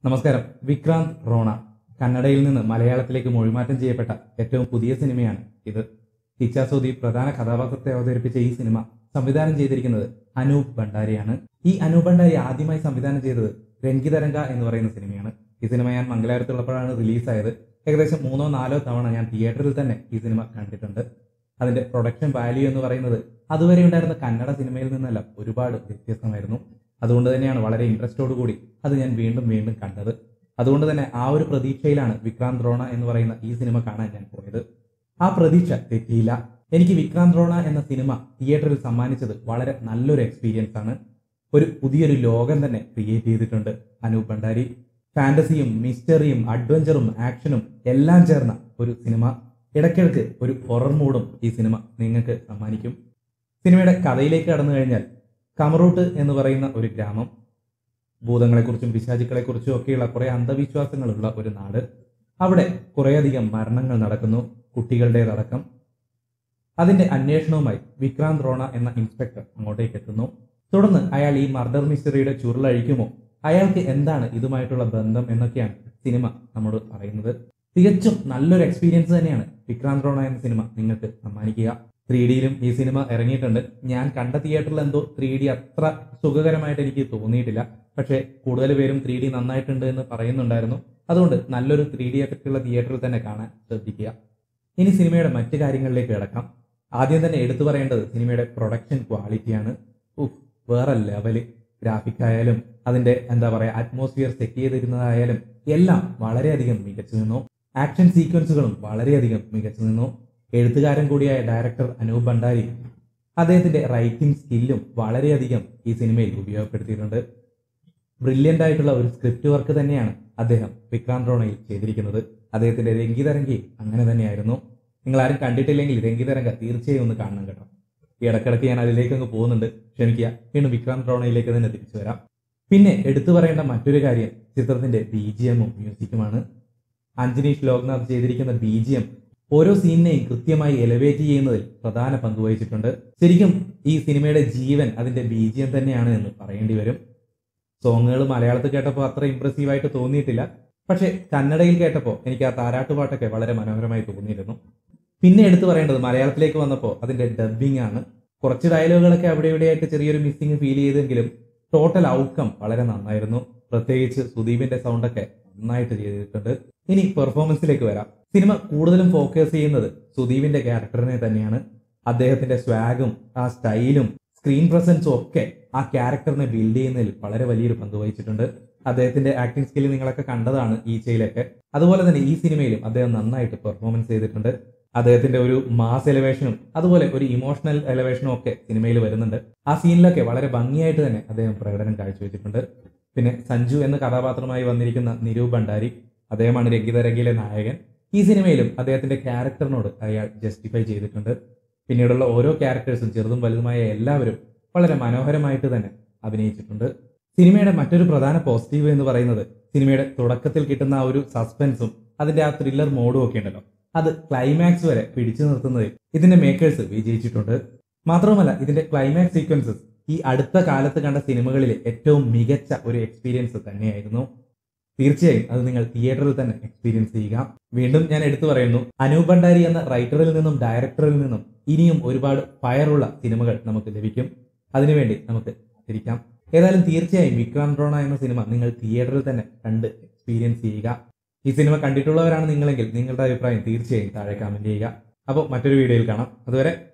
നമസ്കാരം വിക്രാന്ത് റോണ കന്നഡയിൽ നിന്ന് മലയാളത്തിലേക്ക് മൊഴിമാറ്റം ചെയ്യപ്പെട്ട ഏറ്റവും പുതിയ സിനിമയാണ് ഇത് കിച്ച സുദീപ് പ്രധാന കഥാപാത്രത്തെ അവതരിപ്പിച്ച ഈ സിനിമ സംവിധാനം ചെയ്തിരിക്കുന്നത് അനൂപ് ഭണ്ഡാരിയാണ് ഈ അനൂപ് ഭണ്ഡാരി ആദ്യമായി സംവിധാനം ചെയ്തത് രംഗിതരംഗ എന്ന് പറയുന്ന സിനിമയാണ് ഈ സിനിമ ഞാൻ മംഗലാപുരത്തുള്ളപ്പോഴാണ് റിലീസായത് ഏകദേശം മൂന്നോ നാലോ തവണ ഞാൻ തിയേറ്ററിൽ തന്നെ ഈ സിനിമ കണ്ടിട്ടുണ്ട് അതിന്റെ പ്രൊഡക്ഷൻ വാല്യൂ എന്ന് പറയുന്നത് അതുവരെ ഉണ്ടായിരുന്ന കന്നഡ സിനിമയിൽ നിന്നല്ല ഒരുപാട് വ്യത്യസ്തമായിരുന്നു അതുകൊണ്ട് തന്നെയാണ് വളരെ ഇൻട്രസ്റ്റോട് കൂടി അത് ഞാൻ വീണ്ടും വീണ്ടും കണ്ടത് അതുകൊണ്ട് തന്നെ ആ ഒരു പ്രതീക്ഷയിലാണ് വിക്രാന്ത് റോണ എന്ന് പറയുന്ന ഈ സിനിമ കാണാൻ ഞാൻ പോയത് ആ പ്രതീക്ഷ തെറ്റിയില്ല എനിക്ക് വിക്രാന്ത് റോണ എന്ന സിനിമ തിയേറ്ററിൽ സമ്മാനിച്ചത് വളരെ നല്ലൊരു എക്സ്പീരിയൻസ് ആണ് ഒരു പുതിയൊരു ലോകം തന്നെ ക്രിയേറ്റ് ചെയ്തിട്ടുണ്ട് അനൂപ് ഭണ്ഡാരി ഫാന്റസിയും മിസ്റ്ററിയും അഡ്വഞ്ചറും ആക്ഷനും എല്ലാം ചേർന്ന ഒരു സിനിമ ഇടയ്ക്കിടയ്ക്ക് ഒരു ഹൊറർ മൂഡും ഈ സിനിമ നിങ്ങൾക്ക് സമ്മാനിക്കും സിനിമയുടെ കഥയിലേക്ക് കടന്നു കഴിഞ്ഞാൽ കമറൂട്ട് എന്ന് പറയുന്ന ഒരു ഗ്രാമം ഭൂതങ്ങളെക്കുറിച്ചും പിശാചുക്കളെക്കുറിച്ചും ഒക്കെയുള്ള കുറെ അന്ധവിശ്വാസങ്ങളുള്ള ഒരു നാട് അവിടെ കുറേയധികം മരണങ്ങൾ നടക്കുന്നു കുട്ടികളുടേതടക്കം അതിന്റെ അന്വേഷണവുമായി വിക്രാന്ത് റോണ എന്ന ഇൻസ്പെക്ടർ അങ്ങോട്ടേക്ക് എത്തുന്നു തുടർന്ന് അയാൾ ഈ മർഡർ മിസ്റ്ററിയുടെ ചുരുളഴിക്കുമോ അയാൾക്ക് എന്താണ് ഇതുമായിട്ടുള്ള ബന്ധം എന്നൊക്കെയാണ് സിനിമ നമ്മോട് പറയുന്നത് തികച്ചും നല്ലൊരു എക്സ്പീരിയൻസ് തന്നെയാണ് വിക്രാന്ത് റോണ എന്ന സിനിമ നിങ്ങൾക്ക് സമ്മാനിക്കുക ത്രീ ഡിയിലും ഈ സിനിമ ഇറങ്ങിയിട്ടുണ്ട് ഞാൻ കണ്ട തിയേറ്ററിൽ എന്തോ ത്രീ ഡി അത്ര സുഖകരമായിട്ട് എനിക്ക് തോന്നിയിട്ടില്ല പക്ഷേ കൂടുതൽ പേരും ത്രീ ഡി നന്നായിട്ടുണ്ട് എന്ന് പറയുന്നുണ്ടായിരുന്നു അതുകൊണ്ട് നല്ലൊരു ത്രീ ഡി എഫക്റ്റ് ഉള്ള തിയേറ്ററിൽ തന്നെ കാണാൻ ശ്രദ്ധിക്കുക ഇനി സിനിമയുടെ മറ്റു കാര്യങ്ങളിലേക്ക് കിടക്കാം ആദ്യം തന്നെ എടുത്തു പറയേണ്ടത് സിനിമയുടെ പ്രൊഡക്ഷൻ ക്വാളിറ്റിയാണ് ഉഫ് വേറെ ലെവല് ഗ്രാഫിക് ആയാലും അതിന്റെ എന്താ പറയുക അറ്റ്മോസ്ഫിയർ സെറ്റ് ചെയ്തിരുന്നതായാലും എല്ലാം വളരെയധികം മികച്ചു നിന്നു ആക്ഷൻ സീക്വൻസുകളും വളരെയധികം മികച്ചു നിന്നു എഴുത്തുകാരൻ കൂടിയായ ഡയറക്ടർ അനൂപ് ഭണ്ഡാരി അദ്ദേഹത്തിന്റെ റൈറ്റിംഗ് സ്കില്ലും വളരെയധികം ഈ സിനിമയിൽ ഉപയോഗപ്പെടുത്തിയിട്ടുണ്ട് ബ്രില്യൻ്റ് ആയിട്ടുള്ള ഒരു സ്ക്രിപ്റ്റ് വർക്ക് തന്നെയാണ് അദ്ദേഹം വിക്രാന്ത് റോണയിൽ ചെയ്തിരിക്കുന്നത് അദ്ദേഹത്തിന്റെ രംഗിതരംഗി അങ്ങനെ തന്നെയായിരുന്നു നിങ്ങൾ ആരും കണ്ടിട്ടില്ലെങ്കിൽ രംഗിതരംഗ തീർച്ചയായും ഒന്ന് കാണണം കേട്ടോ ഈ ഇടക്കിടക്ക് ഞാൻ അതിലേക്ക് അങ്ങ് പോകുന്നുണ്ട് ക്ഷമിക്കുക വീണ്ടും വിക്രാന്ത് റോണയിലേക്ക് തന്നെ തിരിച്ചു വരാം പിന്നെ എടുത്തു പറയേണ്ട മറ്റൊരു കാര്യം ചിത്രത്തിന്റെ ബി ജി എമ്മും മ്യൂസിക്കുമാണ് അഞ്ജനീഷ് ലോക്നാഥ് ചെയ്തിരിക്കുന്ന ബി ജി എം ഓരോ സീനിനെയും കൃത്യമായി എലവേറ്റ് ചെയ്യുന്നതിൽ പ്രധാന പങ്ക് വഹിച്ചിട്ടുണ്ട് ശരിക്കും ഈ സിനിമയുടെ ജീവൻ അതിന്റെ ബി ജി എം തന്നെയാണ് എന്ന് പറയേണ്ടി വരും സോങ്ങുകൾ മലയാളത്തിൽ കേട്ടപ്പോൾ അത്ര ഇമ്പ്രസീവ് ആയിട്ട് തോന്നിയിട്ടില്ല പക്ഷെ കന്നഡയിൽ കേട്ടപ്പോൾ എനിക്ക് ആ താരാട്ടുപാട്ടൊക്കെ വളരെ മനോഹരമായി തോന്നിയിരുന്നു പിന്നെ എടുത്തു പറയേണ്ടത് മലയാളത്തിലേക്ക് വന്നപ്പോൾ അതിന്റെ ഡബ്ബിംഗ് ആണ് കുറച്ച് ഡയലോഗുകളൊക്കെ അവിടെ ഇവിടെയായിട്ട് ചെറിയൊരു മിസ്സിങ് ഫീൽ ചെയ്തെങ്കിലും ടോട്ടൽ ഔട്ട്കം വളരെ നന്നായിരുന്നു പ്രത്യേകിച്ച് സുദീപിന്റെ സൗണ്ടൊക്കെ നന്നായിട്ട് ചെയ്തിട്ടുണ്ട് ഇനി പെർഫോമൻസിലേക്ക് വരാം സിനിമ കൂടുതലും ഫോക്കസ് ചെയ്യുന്നത് സുദീപിന്റെ ക്യാരക്ടറിനെ തന്നെയാണ് അദ്ദേഹത്തിന്റെ സ്വാഗും ആ സ്റ്റൈലും സ്ക്രീൻ പ്രസൻസും ഒക്കെ ആ ക്യാരക്ടറിനെ ബിൽഡ് ചെയ്യുന്നതിൽ വളരെ വലിയൊരു പങ്ക് വഹിച്ചിട്ടുണ്ട് അദ്ദേഹത്തിന്റെ ആക്ടിംഗ് സ്കില്ല് നിങ്ങളൊക്കെ കണ്ടതാണ് ഈച്ചയിലൊക്കെ അതുപോലെ തന്നെ ഈ സിനിമയിലും അദ്ദേഹം നന്നായിട്ട് പെർഫോമൻസ് ചെയ്തിട്ടുണ്ട് അദ്ദേഹത്തിന്റെ ഒരു മാസ് എലവേഷനും അതുപോലെ ഒരു ഇമോഷണൽ എലവേഷനും ഒക്കെ സിനിമയിൽ വരുന്നുണ്ട് ആ സീനിലൊക്കെ വളരെ ഭംഗിയായിട്ട് തന്നെ അദ്ദേഹം പ്രകടനം കാഴ്ചവെച്ചിട്ടുണ്ട് പിന്നെ സഞ്ജു എന്ന കഥാപാത്രമായി വന്നിരിക്കുന്ന നിരൂപ് ഭണ്ഡാരി അദ്ദേഹമാണ് രംഗിതരംഗിലെ നായകൻ ഈ സിനിമയിലും അദ്ദേഹത്തിന്റെ ക്യാരക്ടറിനോട് അയാൾ ജസ്റ്റിഫൈ ചെയ്തിട്ടുണ്ട് പിന്നീടുള്ള ഓരോ ക്യാരക്ടേഴ്സും ചെറുതും വലുതുമായ എല്ലാവരും വളരെ മനോഹരമായിട്ട് തന്നെ അഭിനയിച്ചിട്ടുണ്ട് സിനിമയുടെ മറ്റൊരു പ്രധാന പോസിറ്റീവ് എന്ന് പറയുന്നത് സിനിമയുടെ തുടക്കത്തിൽ കിട്ടുന്ന ആ ഒരു സസ്പെൻസും അതിന്റെ ആ ത്രില്ലർ മോഡും ഒക്കെ ഉണ്ടല്ലോ അത് ക്ലൈമാക്സ് വരെ പിടിച്ചു നിർത്തുന്നതിൽ ഇതിന്റെ മേക്കേഴ്സ് വിജയിച്ചിട്ടുണ്ട് മാത്രവുമല്ല ഇതിന്റെ ക്ലൈമാക്സ് സീക്വൻസസ് ഈ അടുത്ത കാലത്ത് കണ്ട സിനിമകളിലെ ഏറ്റവും മികച്ച ഒരു എക്സ്പീരിയൻസ് തന്നെയായിരുന്നു തീർച്ചയായും അത് നിങ്ങൾ തിയേറ്ററിൽ തന്നെ എക്സ്പീരിയൻസ് ചെയ്യുക വീണ്ടും ഞാൻ എടുത്തു പറയുന്നു അനൂപ് ഭണ്ഡാരി എന്ന റൈറ്ററിൽ നിന്നും ഡയറക്ടറിൽ നിന്നും ഇനിയും ഒരുപാട് ഫയറുള്ള സിനിമകൾ നമുക്ക് ലഭിക്കും അതിനുവേണ്ടി നമുക്ക് കാത്തിരിക്കാം ഏതായാലും തീർച്ചയായും വിക്രാന്ത് റോണ എന്ന സിനിമ നിങ്ങൾ തിയേറ്ററിൽ തന്നെ കണ്ട് എക്സ്പീരിയൻസ് ചെയ്യുക ഈ സിനിമ കണ്ടിട്ടുള്ളവരാണ് നിങ്ങളെങ്കിൽ നിങ്ങളുടെ അഭിപ്രായം തീർച്ചയായും താഴെ കമന്റ് ചെയ്യുക അപ്പോൾ മറ്റൊരു വീഡിയോയിൽ കാണാം അതുവരെ